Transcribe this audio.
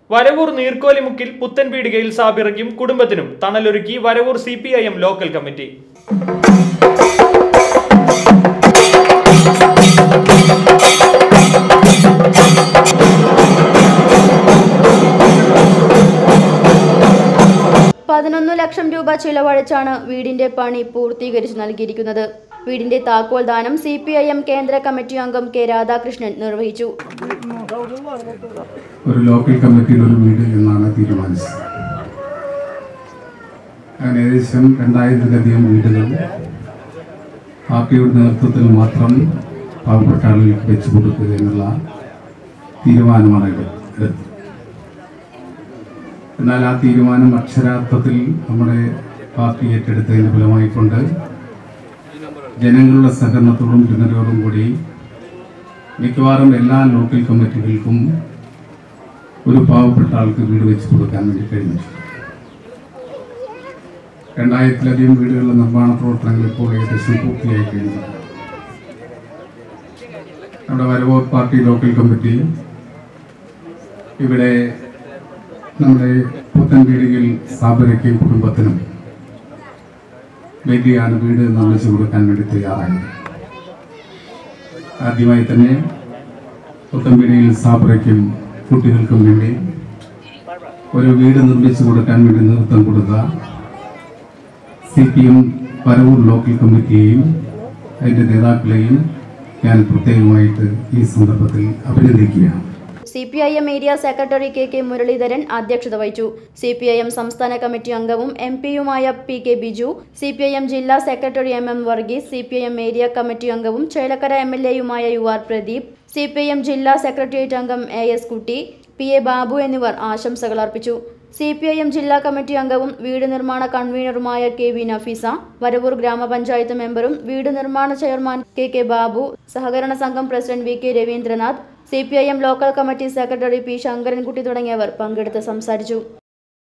വരവൂർ നീർക്കോലിമുക്കിൽ പുത്തൻ പീടികയിൽ സാബിറയ്ക്കും കുടുംബത്തിനും തണലൊരുക്കി വരവൂർ സി ലോക്കൽ കമ്മിറ്റി പതിനൊന്ന് ലക്ഷം രൂപ ചിലവഴിച്ചാണ് വീടിന്റെ പണി പൂർത്തീകരിച്ചു നൽകിയിരിക്കുന്നത് വീടിന്റെ താക്കോൽ ദാനം സി പി ഐ എം കേന്ദ്ര കമ്മിറ്റി അംഗം കെ രാധാകൃഷ്ണൻ നിർവഹിച്ചു ഒരു ലോക്കൽ കമ്മിറ്റിയിൽ ഒരു വീട് എന്നാണ് തീരുമാനിച്ചത് അങ്ങനെ ഏകദേശം രണ്ടായിരത്തിലധികം വീടുകൾ പാർട്ടിയുടെ നേതൃത്വത്തിൽ മാത്രം പാവപ്പെട്ട ആളുകൾക്ക് വെച്ചു കൊടുക്കുക എന്നുള്ള തീരുമാനമാണ് എടു- എടുത്തത് എന്നാൽ ആ തീരുമാനം അക്ഷരാർത്ഥത്തിൽ നമ്മുടെ പാർട്ടി ഏറ്റെടുത്തതിൻ്റെ ഫലമായിക്കൊണ്ട് ജനങ്ങളുടെ സഹകരണത്തോടും പിന്തുണയോടും കൂടി മിക്കവാറും എല്ലാ ലോക്കൽ കമ്മിറ്റികൾക്കും ഒരു പാവപ്പെട്ട ആൾക്ക് വീട് വെച്ച് കൊടുക്കാൻ വേണ്ടി കഴിഞ്ഞു രണ്ടായിരത്തിലധികം വീടുകളുടെ നിർമ്മാണ പ്രവർത്തനങ്ങൾ ഇപ്പോൾ ഏകദേശം പൂർത്തിയായി കഴിഞ്ഞു നമ്മുടെ വരവൂർ പാർട്ടി ലോക്കൽ കമ്മിറ്റി ഇവിടെ നമ്മുടെ പുത്തൻ വീടുകൾ സ്ഥാപനയ്ക്കും കുടുംബത്തിനും വേണ്ടിയാണ് വീട് നിർമ്മിച്ചു കൊടുക്കാൻ വേണ്ടി തയ്യാറായത് ആദ്യമായി തന്നെ പുത്തൻപീടിയിൽ സാബറയ്ക്കും കുട്ടികൾക്കും വേണ്ടി ഒരു വീട് നിർമ്മിച്ചു കൊടുക്കാൻ വേണ്ടി നേതൃത്വം കൊടുത്ത C P M Paravur local കമ്മിറ്റിയെയും അതിൻ്റെ നേതാക്കളെയും ഞാൻ പ്രത്യേകമായിട്ട് ഈ സന്ദർഭത്തിൽ അഭിനന്ദിക്കുകയാണ് C P I M area secretary K K Muraleedharan അധ്യക്ഷത വഹിച്ചു സി പി ഐ എം സംസ്ഥാന കമ്മിറ്റി അംഗവും എം പിയുമായ P K Biju C P I M ജില്ലാ secretary M M Varghese C P I M area committee അംഗവും ചേലക്കര എം എൽ എയുമായ U R Pradeep C P I M ജില്ലാ secretariat അംഗം A S Kutty P A Babu എന്നിവർ ആശംസകൾ അർപ്പിച്ചു സി പി ഐ എം ജില്ലാ committee അംഗവും വീട് നിർമ്മാണ കൺവീനറുമായ കെ വി നഫീസ വരവൂർ ഗ്രാമപഞ്ചായത്ത് മെമ്പറും വീട് നിർമ്മാണ ചെയർമാൻ കെ കെ ബാബു സഹകരണ സംഘം president V K Ravindranath C P I M local committee secretary P Sankarankutty തുടങ്ങിയവർ പങ്കെടുത്ത് സംസാരിച്ചു